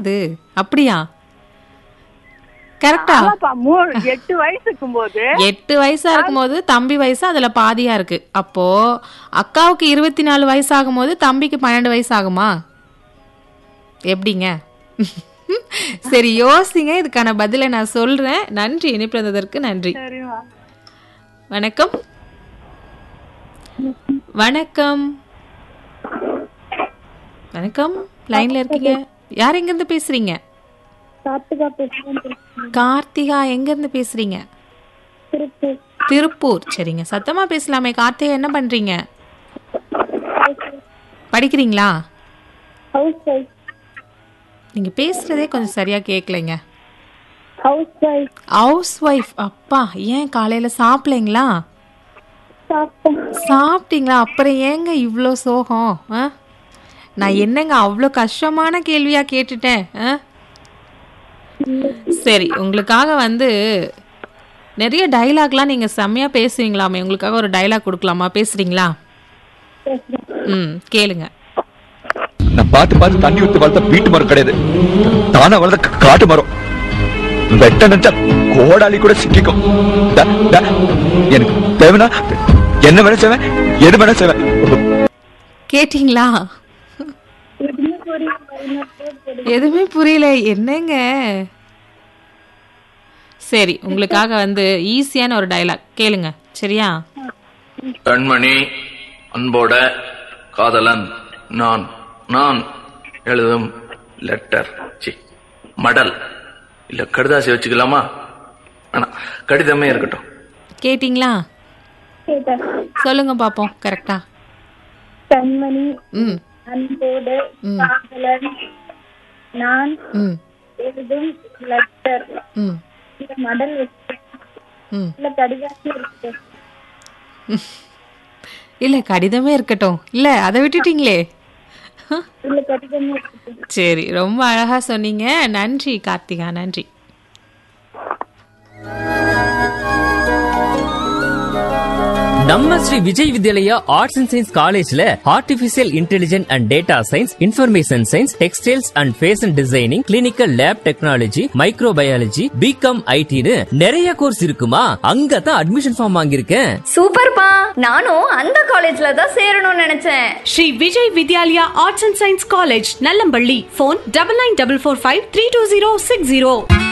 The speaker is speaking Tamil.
அது அப்படியா கரெக்டா ஆமாப்பா மூணு எட்டு வயசு இருக்கும்போது எட்டு வயசா இருக்கும்போது தம்பி வயசு அதுல பாதியா இருக்கு அப்போ அக்காவுக்கு இருபத்தி நாலு வயசு ஆகும்போது தம்பிக்கு பன்னெண்டு வயசு ஆகுமா எப்படிங்க சரி யோசிங்க இதுக்கான பதிலை நான் சொல்றேன் நன்றி இணைப்பிறந்ததற்கு நன்றி சரிம்மா வணக்கம் வணக்கம் வணக்கம் லைன்ல இருக்கீங்க யார் எங்க இருந்து பேசுறீங்க கார்த்திகா பேசுறேன் கார்த்திகா எங்க இருந்து பேசுறீங்க திருப்பூர் திருப்பூர் சரிங்க சத்தமா பேசலாமே கார்த்திகா என்ன பண்றீங்க படிக்கிறீங்களா ஹவுஸ் ஒய்ஃப் நீங்க பேசுறதே கொஞ்சம் சரியா கேட்கலைங்க ஹவுஸ் ஒய்ஃப் ஹவுஸ் ஒய்ஃப் அப்பா ஏன் காலையில சாப்பிடலைங்களா சாப்பிட்டேன் சாப்பிட்டீங்களா அப்புறம் ஏங்க இவ்வளோ சோகம் ஆ நான் என்னங்க அவ்வளோ கஷ்டமான கேள்வியா கேட்டுட்டேன் ஆ சரி உங்களுக்காக வந்து நிறைய டைலாக்லாம் நீங்க செம்மையா பேசுவீங்களாமே உங்களுக்காக ஒரு டைலாக் கொடுக்கலாமா பேசுறீங்களா ம் கேளுங்க நான் பார்த்து பார்த்து தண்ணி ஊத்து வளர்த்த வீட்டு மரம் கிடையாது தானா வளர்ந்த கா- காட்டு மரம் வெட்ட நினைச்சா கோடாலி கூட சிக்கிக்கும் த- த- எனக்கு தேவைன்னா என்ன வேணா செய்வேன் எது வேணா செய்வேன் கேட்டிங்களா எதுவுமே புரியல இன்னொரு போடு. எதுவுமே புரியல என்னங்க சரி உங்களுக்காக வந்து ஈஸியான ஒரு டைலாக் கேளுங்க சரியா கண்மணி அன்போட காதலன் நான் நான் எழுதும் லெட்டர் சி மடல் இல்ல கடுதாசி வச்சுக்கலாமா ஆனா கடிதமே இருக்கட்டும் கேட்டிங்களா கேட்டேன் சொல்லுங்க பாப்போம் கரெக்டா கண்மணி ம் அன்போடு ம். காதலன் நான் ம் எழுதும் லெட்டர் ம் இந்த மடல் வச்சு ம் இல்ல கடிதாசி இருக்கு இல்ல கடிதமே இருக்கட்டும் இல்ல அதை விட்டுட்டீங்களே இல்ல கடிதமே இருக்கு சரி ரொம்ப அழகா சொன்னீங்க நன்றி கார்த்திகா நன்றி நம்ம Sri Vijay Vidyalaya arts and science காலேஜ்ல artificial intelligent and data science information science textiles and fashion designing clinical lab technology microbiology BCom ஐடின்னு நிறைய கோர்ஸ் இருக்குமா அங்க தான் அட்மிஷன் ஃபார்ம் வாங்கியிருக்கேன் சூப்பர்ப்பா நானும் அந்த காலேஜ்ல தான் சேரணும்னு நினைச்சேன் Sri Vijay Vidyalaya arts and science college Nallampalli phone double nine double four five three two zero six zero